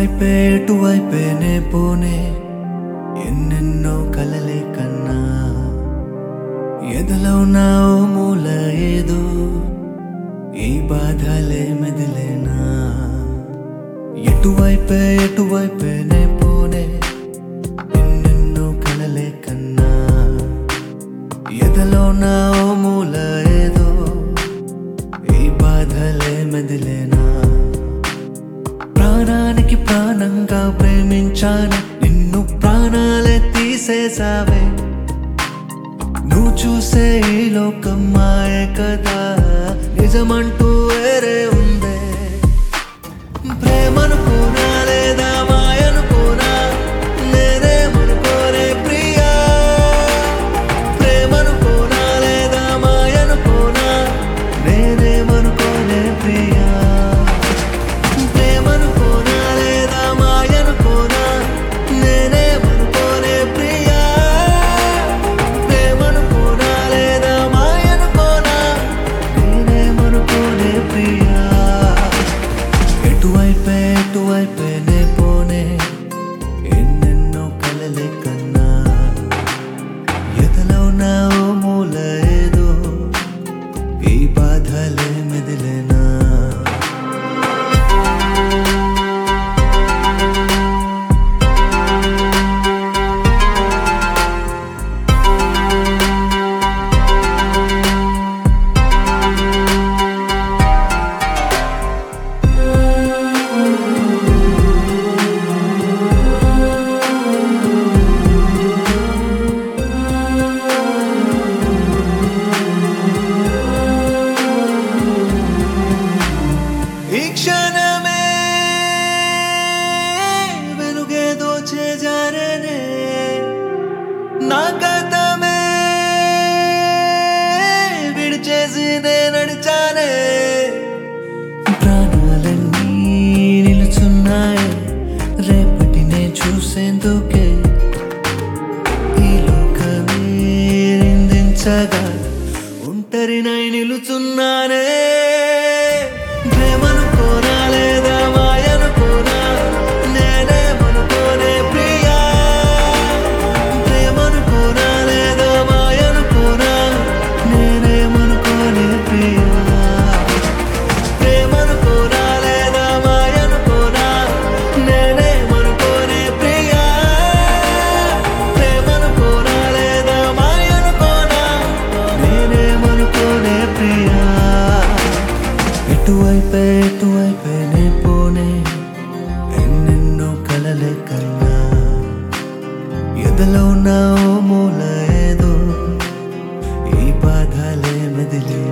ఎటువైపే ఎటువైపేనే పోనే ఎన్నెన్నో కలలే కన్నా ఎదలో నా ఓ మూల ఏదో ఈ బాధలే మెదిలేనా ఎటువైపే ఎటువైపేనే పోనే ఎన్నెన్నో కలలే కన్నా ఎదలో నా ఓ మూల ఏదో ఈ బాధలే మెదిలేనా ప్రాణానికి ప్రాణంగా ప్రేమించాను నిన్ను ప్రాణాలే తీసేసావే నువ్వు చూసే ఈ లోకం మాయే కదా నిజమంటూ వేరే ఉందే ప్రేమనుకోనా లేదా మాయనుకోనా నేనేమనుకోనే ప్రియా ప్రేమనుకోనా లేదా మాయనుకోనా నేనేమనుకోనే ప్రియా ప్రేమనుకోనా లేదా మాయనుకోనా నేనేమనుకోనే ప్రియా ప్రేమనుకోనా లేదా మాయనుకోనా నేనేమనుకోనే ప్రియా ఎటువైపే ఎటువైపేనే పోనే ఎన్నెన్నో కలలే కన్నా ఎదలో నా ఓ మూల ఏదో ఈ బాధలే మెదిలేనా ఈ క్షణమే వెలుగేదో చేజారనే నా గతమే విడిచేసి నే నడిచానే ప్రాణాలన్నీ నిలుచున్నాయి రేపటినే చూసేందుకే ఈ లోకమే నిందించగా ఒంటరినై నిలుచున్నానే ప్రేమనుకోనా లేదా మాయనుకోనా నేనేమనుకోనే ప్రియా ప్రేమనుకోనా లేదా మాయనుకోనా నేనేమనుకోనే ప్రియా ప్రేమనుకోనా లేదా మాయనుకోనా నేనేమనుకోనే ప్రియా ప్రేమనుకోనా లేదా మాయనుకోనా నేనేమనుకోనే ప్రియా ఎటువైపే ఎటువైపేనే పోనే ఎన్నెన్నో కలలే కన్నా ఎదలో నా ఓ మూల ఏదో ఈ బాధలే మెదిలే